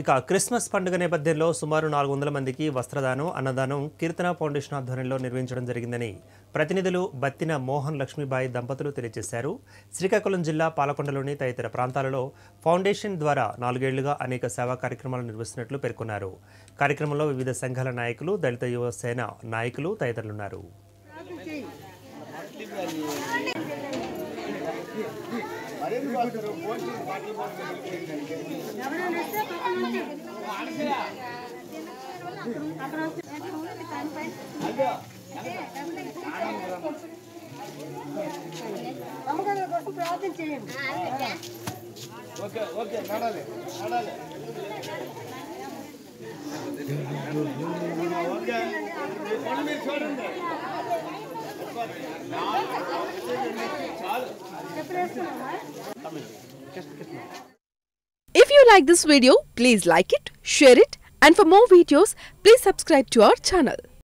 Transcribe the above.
ఇక క్రిస్మస్ పండుగ నేపథ్యంలో సుమారు నాలుగు వందల మందికి వస్త్రదానం అన్నదానం కీర్తన ఫౌండేషన్ ఆధ్వర్యంలో నిర్వహించడం జరిగిందని ప్రతినిధులు బత్తిన మోహన్ లక్ష్మీబాయి దంపతులు తెలియజేశారు శ్రీకాకుళం జిల్లా పాలకొండలోని తదితర ప్రాంతాలలో ఫౌండేషన్ ద్వారా నాలుగేళ్లుగా అనేక సేవా కార్యక్రమాలు నిర్వహిస్తున్నట్లు పేర్కొన్నారు కార్యక్రమంలో వివిధ సంఘాల నాయకులు దళిత యువ సేన నాయకులు తదితరులున్నారు అమ్మగారి కోసం ప్రార్థన చేయండి ఎప్పుడు వేసుకున్నామా If you like this video, please like it, share it, and for more videos, please subscribe to our channel.